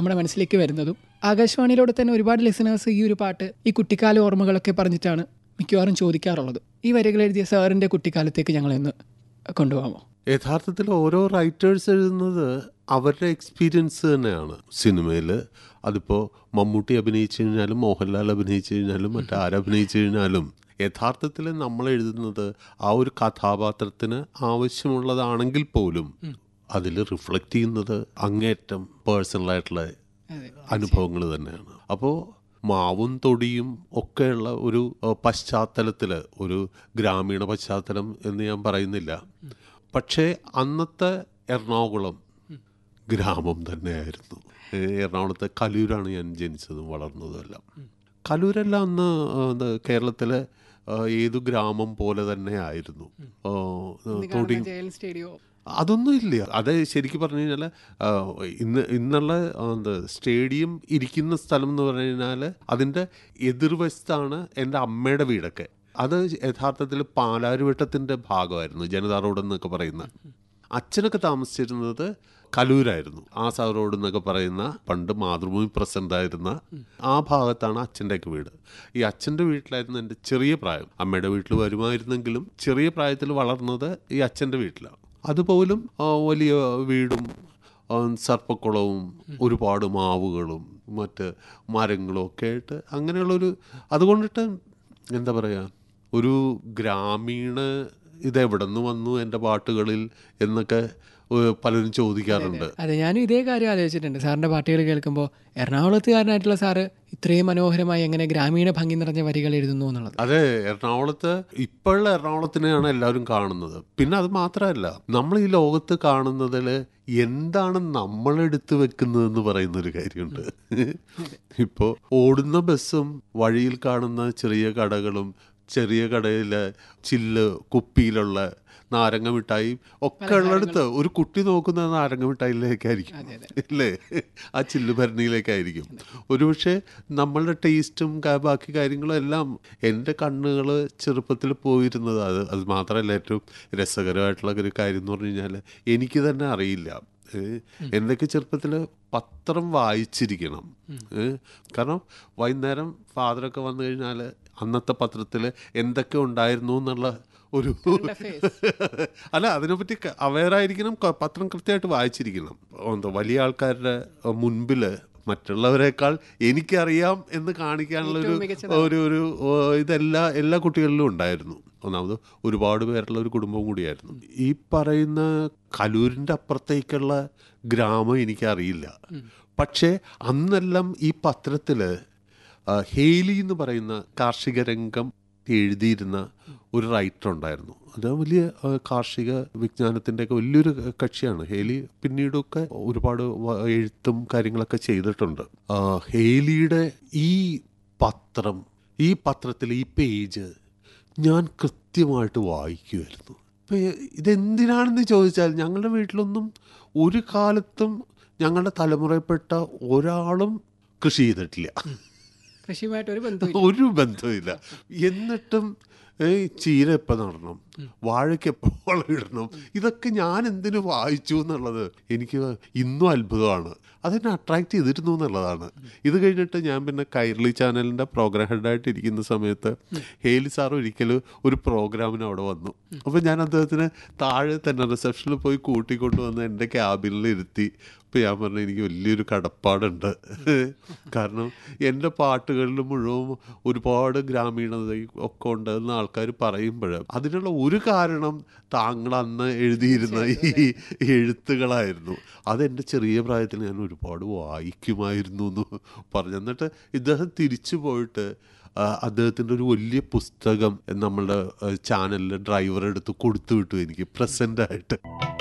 നമ്മുടെ മനസ്സിലേക്ക് വരുന്നതും ആകാശവാണിയിലൂടെ തന്നെ ഒരുപാട് ലിസണേഴ്സ് ഈ ഒരു പാട്ട് ഈ കുട്ടിക്കാല ഓർമ്മകളൊക്കെ പറഞ്ഞിട്ടാണ് മിക്കവാറും ചോദിക്കാറുള്ളത് ഈ വരികൾ എഴുതിയ സാറിൻ്റെ കുട്ടിക്കാലത്തേക്ക് ഞങ്ങൾ ഇന്ന് കൊണ്ടുപോകാമോ യഥാർത്ഥത്തിൽ ഓരോ റൈറ്റേഴ്സ് എഴുതുന്നത് അവരുടെ എക്സ്പീരിയൻസ് തന്നെയാണ് സിനിമയിൽ അതിപ്പോൾ മമ്മൂട്ടി അഭിനയിച്ചു കഴിഞ്ഞാലും മോഹൻലാൽ അഭിനയിച്ചു കഴിഞ്ഞാലും മറ്റാരഭിനയിച്ചു കഴിഞ്ഞാലും യഥാർത്ഥത്തിൽ നമ്മൾ എഴുതുന്നത് ആ ഒരു കഥാപാത്രത്തിന് ആവശ്യമുള്ളതാണെങ്കിൽ പോലും അതിൽ റിഫ്ലക്റ്റ് ചെയ്യുന്നത് അങ്ങേറ്റം പേഴ്സണലായിട്ടുള്ള അനുഭവങ്ങൾ തന്നെയാണ് അപ്പോൾ മാവും തൊടിയും ഒക്കെയുള്ള ഒരു പശ്ചാത്തലത്തിൽ ഒരു ഗ്രാമീണ പശ്ചാത്തലം എന്ന് ഞാൻ പറയുന്നില്ല പക്ഷേ അന്നത്തെ എറണാകുളം ഗ്രാമം തന്നെയായിരുന്നു ഏ, എറണാകുളത്തെ കലൂരാണ് ഞാൻ ജനിച്ചതും വളർന്നതും എല്ലാം കലൂരെല്ലാം അന്ന് എന്താ കേരളത്തിലെ ആ, ഏതു ഗ്രാമം പോലെ തന്നെ ആയിരുന്നു ആ, തൊടി ജയൽ സ്റ്റേഡിയോ അതൊന്നും ഇല്ല അത് ശരിക്കും പറഞ്ഞു കഴിഞ്ഞാൽ ഇന്ന് ഇന്നുള്ള ആ, എന്താ സ്റ്റേഡിയം ഇരിക്കുന്ന സ്ഥലം എന്ന് പറഞ്ഞു കഴിഞ്ഞാൽ അതിൻ്റെ എതിർവശത്താണ് എൻ്റെ അമ്മയുടെ വീടൊക്കെ അത് യഥാർത്ഥത്തിൽ പാലാരിവട്ടത്തിൻ്റെ ഭാഗമായിരുന്നു ജനതാ റോഡ് എന്നൊക്കെ പറയുന്ന അച്ഛനൊക്കെ താമസിച്ചിരുന്നത് കലൂരായിരുന്നു ആസാ റോഡ് എന്നൊക്കെ പറയുന്ന പണ്ട് മാതൃഭൂമി പ്രസിഡന്റ് ആയിരുന്ന ആ ഭാഗത്താണ് അച്ഛൻ്റെയൊക്കെ വീട് ഈ അച്ഛൻ്റെ വീട്ടിലായിരുന്നു എൻ്റെ ചെറിയ പ്രായം അമ്മയുടെ വീട്ടിൽ വരുമായിരുന്നെങ്കിലും ചെറിയ പ്രായത്തിൽ വളർന്നത് ഈ അച്ഛൻ്റെ വീട്ടിലാണ് അതുപോലും ആ, വലിയ വീടും ആ, സർപ്പക്കുളവും ഒരുപാട് മാവുകളും മറ്റ് മരങ്ങളും ഒക്കെ ആയിട്ട് അങ്ങനെയുള്ളൊരു അതുകൊണ്ടിട്ട് എന്താ പറയുക ഒരു ഗ്രാമീണ ഇതെവിടെ നിന്ന് വന്നു എൻ്റെ പാട്ടുകളിൽ എന്നൊക്കെ ഏഹ്, പലരും ചോദിക്കാറുണ്ട് അതെ ഞാനും ഇതേ കാര്യം ആലോചിച്ചിട്ടുണ്ട് സാറിൻ്റെ പാട്ടുകൾ കേൾക്കുമ്പോൾ എറണാകുളത്തുകാരനായിട്ടുള്ള സാറ് ഇത്രയും മനോഹരമായി എങ്ങനെ ഗ്രാമീണ ഭംഗി നിറഞ്ഞ വരികൾ എഴുതുന്നു എന്നുള്ളത് അതെ എറണാകുളത്ത് ഇപ്പോഴുള്ള എറണാകുളത്തിനെയാണ് എല്ലാവരും കാണുന്നത് പിന്നെ അത് മാത്രമല്ല നമ്മൾ ഈ ലോകത്ത് കാണുന്നതിൽ എന്താണ് നമ്മൾ എടുത്തു വെക്കുന്നതെന്ന് പറയുന്ന ഒരു കാര്യമുണ്ട് ഇപ്പോൾ ഓടുന്ന ബസ്സും വഴിയിൽ കാണുന്ന ചെറിയ കടകളും ചെറിയ കടയിലെ ചില്ല് കുപ്പിയിലുള്ള നാരങ്ങ മിഠായി ഒക്കെ ഉള്ളിടത്ത് ഒരു കുട്ടി നോക്കുന്നത് നാരങ്ങ മിഠായിലേക്കായിരിക്കും അല്ലേ ആ ചില്ല് ഭരണിയിലേക്കായിരിക്കും ഒരുപക്ഷെ നമ്മളുടെ ടേസ്റ്റും ക- ബാക്കി കാര്യങ്ങളും എല്ലാം എൻ്റെ കണ്ണുകൾ ചെറുപ്പത്തിൽ പോയിരുന്നത് അത് അത് മാത്രമല്ല ഏറ്റവും രസകരമായിട്ടുള്ള ഒരു കാര്യം എന്ന് പറഞ്ഞു കഴിഞ്ഞാൽ എനിക്ക് തന്നെ അറിയില്ല ഏഹ് എന്നൊക്കെ ചെറുപ്പത്തിൽ പത്രം വായിച്ചിരിക്കണം ഏഹ് കാരണം വൈകുന്നേരം ഫാദറൊക്കെ വന്നു കഴിഞ്ഞാൽ അന്നത്തെ പത്രത്തിൽ എന്തൊക്കെ ഉണ്ടായിരുന്നു എന്നുള്ള ഒരു അല്ല അതിനെപ്പറ്റി അവെയർ ആയിരിക്കണം ക- പത്രം കൃത്യമായിട്ട് വായിച്ചിരിക്കണം എന്താ വലിയ ആൾക്കാരുടെ മുൻപിൽ മറ്റുള്ളവരെക്കാൾ എനിക്കറിയാം എന്ന് കാണിക്കാനുള്ള ഒരു ഒരു ഒരു ഓ, ഇതെല്ലാ എല്ലാ കുട്ടികളിലും ഉണ്ടായിരുന്നു ഒന്നാമത് ഒരുപാട് പേരുള്ള ഒരു കുടുംബം കൂടിയായിരുന്നു ഈ പറയുന്ന കലൂരിൻ്റെ അപ്പുറത്തേക്കുള്ള ഗ്രാമം എനിക്കറിയില്ല പക്ഷേ അന്നെല്ലാം ഈ പത്രത്തിൽ ഹേലി എന്ന് പറയുന്ന കാർഷിക രംഗം എഴുതിയിരുന്ന ഒരു റൈറ്റർ ഉണ്ടായിരുന്നു അത് വലിയ ആ, കാർഷിക വിജ്ഞാനത്തിൻ്റെയൊക്കെ വലിയൊരു കക്ഷിയാണ് ഹേലി പിന്നീടൊക്കെ ഒരുപാട് വ- എഴുത്തും കാര്യങ്ങളൊക്കെ ചെയ്തിട്ടുണ്ട് ആ, ഹേലിയുടെ ഈ പത്രം ഈ പത്രത്തിൽ ഈ പേജ് ഞാൻ കൃത്യമായിട്ട് വായിക്കുമായിരുന്നു ഇപ്പം ഇതെന്തിനാണെന്ന് ചോദിച്ചാൽ ഞങ്ങളുടെ വീട്ടിലൊന്നും ഒരു കാലത്തും ഞങ്ങളുടെ തലമുറയിൽപ്പെട്ട ഒരാളും കൃഷി ചെയ്തിട്ടില്ല കൃഷിയുമായിട്ട് ഒരു ബന്ധവും ഒരു ബന്ധമില്ല എന്നിട്ടും ഏയ് ചീര എപ്പോൾ നടണം വാഴയ്ക്ക് എപ്പോൾ വളമിടണം ഇതൊക്കെ ഞാൻ എന്തിനു വായിച്ചു എന്നുള്ളത് എനിക്ക് ഇന്നും അത്ഭുതമാണ് അതെന്നെ അട്രാക്ട് ചെയ്തിരുന്നു എന്നുള്ളതാണ് ഇത് കഴിഞ്ഞിട്ട് ഞാൻ പിന്നെ കൈരളി ചാനലിൻ്റെ പ്രോഗ്രാം ഹെഡായിട്ട് ഇരിക്കുന്ന സമയത്ത് ഹേലി സാർ ഒരിക്കലും ഒരു പ്രോഗ്രാമിന് അവിടെ വന്നു അപ്പോൾ ഞാൻ അദ്ദേഹത്തിന് താഴെ തന്നെ റിസപ്ഷനിൽ പോയി കൂട്ടിക്കൊണ്ടുവന്ന് എൻ്റെ ക്യാബിനിൽ ഇരുത്തി ഇപ്പം ഞാൻ പറഞ്ഞു എനിക്ക് വലിയൊരു കടപ്പാടുണ്ട് കാരണം എൻ്റെ പാട്ടുകളിൽ മുഴുവൻ ഒരുപാട് ഗ്രാമീണത ഒക്കെ ഉണ്ടെന്ന് ആൾക്കാർ പറയുമ്പോൾ അതിനുള്ള ഒരു കാരണം താങ്കൾ അന്ന് എഴുതിയിരുന്ന ഈ എഴുത്തുകളായിരുന്നു അതെൻ്റെ ചെറിയ പ്രായത്തിൽ ഞാൻ ഒരുപാട് വായിക്കുമായിരുന്നു എന്ന് പറഞ്ഞു എന്നിട്ട് ഇദ്ദേഹം തിരിച്ചു പോയിട്ട് ആ, അദ്ദേഹത്തിൻ്റെ ഒരു വലിയ പുസ്തകം നമ്മളുടെ ചാനലിൽ ഡ്രൈവർ എടുത്ത് കൊടുത്തു വിട്ടു എനിക്ക് പ്രസൻ്റ് ആയിട്ട്